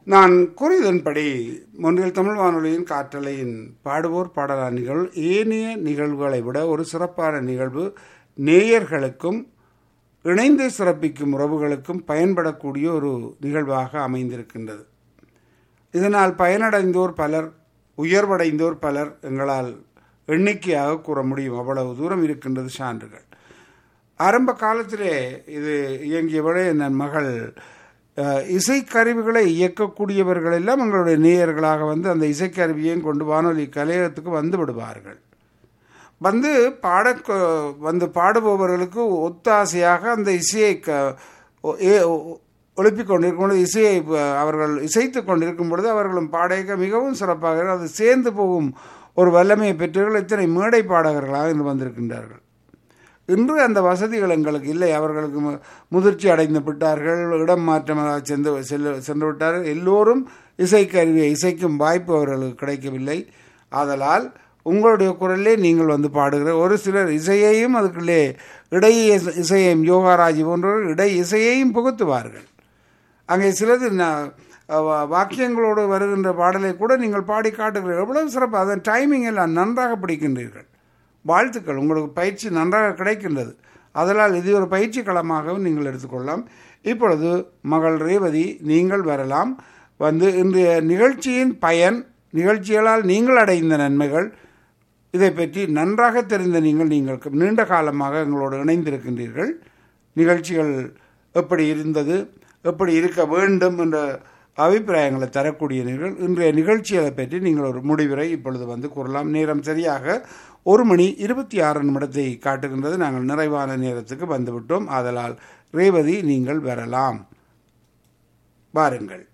நான் கூறியதன்படி முன்னில் தமிழ் வானொலியின் காற்றலையின் பாடுவோர் பாடலார் நிகழ்வு ஏனைய நிகழ்வுகளை விட ஒரு சிறப்பான நிகழ்வு நேயர்களுக்கும் இணைந்து சிறப்பிக்கும் உறவுகளுக்கும் பயன்படக்கூடிய ஒரு நிகழ்வாக அமைந்திருக்கின்றது இதனால் பயனடைந்தோர் பலர் உயர்வடைந்தோர் பலர் எங்களால் எண்ணிக்கையாக கூற முடியும் அவ்வளவு தூரம் இருக்கின்றது சான்றுகள் ஆரம்ப காலத்திலே இது இயங்கியவளே என் மகள் அஹ், இசைக்கருவிகளை இயக்கக்கூடியவர்கள் எல்லாம் எங்களுடைய நேயர்களாக வந்து அந்த இசைக்கருவியையும் கொண்டு வானொலி கலையகத்துக்கு வந்து விடுவார்கள் வந்து பாட வந்து பாடுபவர்களுக்கு ஒத்தாசையாக அந்த இசையை க ஒ- ஏ- ஒ- ஒழுப்பிக் கொண்டிருக்கும் பொழுது இசையை ப- அவர்கள் இசைத்து கொண்டிருக்கும் பொழுது அவர்களும் பாடக மிகவும் சிறப்பாக அது சேர்ந்து போகும் ஒரு வல்லமையை பெற்றவர்கள் இத்தனை மேடை பாடகர்களாக இன்று வந்திருக்கின்றார்கள் இன்று அந்த வசதிகள் எங்களுக்கு இல்லை அவர்களுக்கு மு- முதிர்ச்சி அடைந்து விட்டார்கள் இடம் மாற்றமாக சென்று செல்ல சென்று விட்டார்கள் எல்லோரும் இசைக்கருவியை இசைக்கும் வாய்ப்பு அவர்களுக்கு கிடைக்கவில்லை ஆதலால் உங்களுடைய குரலிலே நீங்கள் வந்து பாடுகிற ஒரு சிலர் இசையையும் அதுக்குள்ளே இடை இசை- இசையையும் யோகாராஜி போன்றவர்கள் இடை இசையையும் புகுத்துவார்கள் அங்கே சிலது ந- வா- வாக்கியங்களோடு வருகின்ற பாடலை கூட நீங்கள் பாடி காட்டுகிறீர்கள் எவ்வளவு சிறப்பு அதன் டைமிங் எல்லாம் நன்றாக பிடிக்கின்றீர்கள் வாழ்த்துக்கள் உங்களுக்கு பயிற்சி நன்றாக கிடைக்கின்றது அதனால் இது ஒரு பயிற்சி களமாகவும் நீங்கள் எடுத்துக்கொள்ளலாம் இப்பொழுது மகள் ரேவதி நீங்கள் வரலாம் வந்து இன்றைய நிகழ்ச்சியின் பயன் நிகழ்ச்சிகளால் நீங்கள் அடைந்த நன்மைகள் இதை பற்றி நன்றாக தெரிந்த நீங்கள் நீங்கள் நீண்ட காலமாக எங்களோடு இணைந்திருக்கின்றீர்கள் நிகழ்ச்சிகள் எப்படி இருந்தது எப்படி இருக்க வேண்டும் என்ற அபிப்பிராயங்களை தரக்கூடிய நீங்கள் இன்றைய நிகழ்ச்சிகளை பற்றி நீங்கள் ஒரு முடிவுரை இப்பொழுது வந்து கூறலாம் நேரம் சரியாக ஒரு மணி இருபத்தி ஆறு நிமிடத்தை காட்டுகின்றது நாங்கள் நிறைவான நேரத்துக்கு வந்துவிட்டோம் ஆதலால் ரேவதி நீங்கள் வரலாம் வாருங்கள்